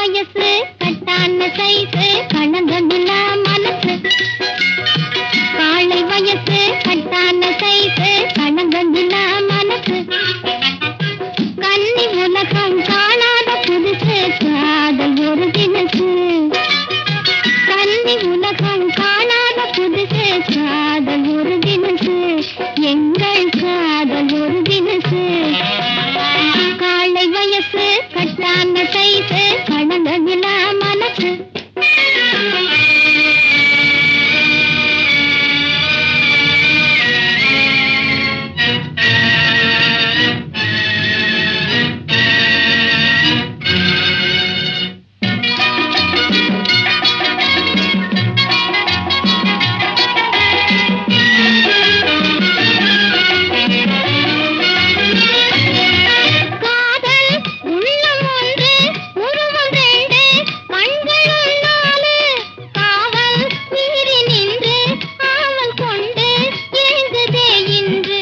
வயசு கட்டான சைஸு கணங்கமில்லா மனசு காலை வயசு கட்டான சைஸு கணங்கமில்லா மனசு கன்னி உலகம் காணாத புதுசு காதல் ஒரு தினசு கன்னி உலகம் காணாத புதுசு காதல் ஒரு தினசு எங்கள் காதல் ஒரு தினசு காலை வயசு கட்டான சைஸு கடந்த நிலா மனசு காதல் உள்ளம் ஒன்று உருவம் ரெண்டு கண்களும் நாலு காவல் மீறி நின்று ஆவல் கொண்டு எழுந்ததே இன்று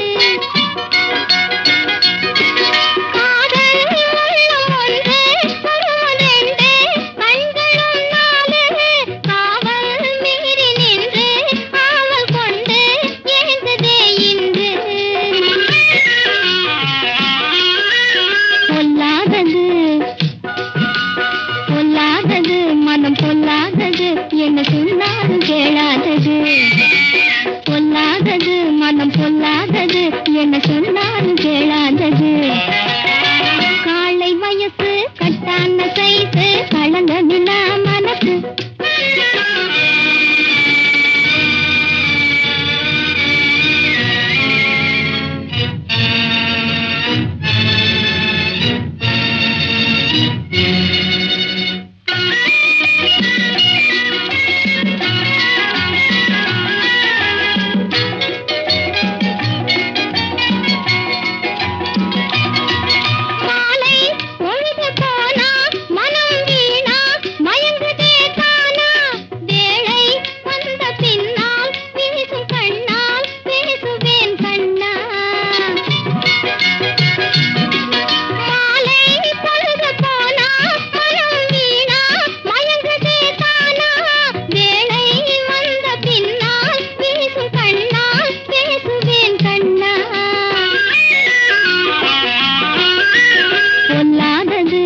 காதல் உள்ளம் ஒன்று உருவம் ரெண்டு கண்களும் நாலு காவல் மீறி நின்று ஆவல் கொண்டு எழுந்ததே இன்று பொல்லாதது பொல்லாதது மனம் பொல்லாதது என்ன சொன்னாலும் கேளாதது பொல்லாதது மனம் பொல்லாதது என்ன சொன்னாலும் கேளாதது காலை வயசு கட்டான சைஸு கலங்க நிலா மனசு மாலை பொழுது போனா மனம் வீணா மயங்குதே தானா வேளை வந்த பின்னால் வீசும் கண்ணால் பேசுவேன் கண்ணா மாலை பொழுது போனா மனம் வீணா மயங்குதே தானா வேளை வந்த பின்னால் வீசும் கண்ணால் பேசுவேன் கண்ணா பொல்லாதது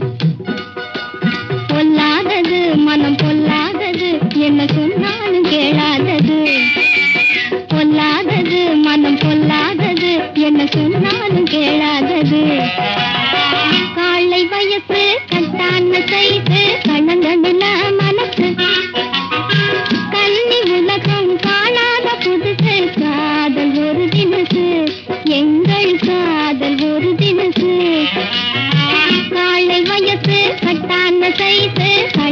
பொல்லாதது மனம் பொல்லாதது என்ன சொன்னாலும் கேளாதது பொல்லாதது மனம் பொல்லாதது என்ன சொன்னாலும் கேளாதது காலை வயசு கட்டான சைஸு கலங்க நிலா மனசு கன்னி உலகம் காணாத புதுசு காதல் ஒரு தினசு எங்கள் காதல் ஒரு தினசு காலை வயசு கட்டான சைஸு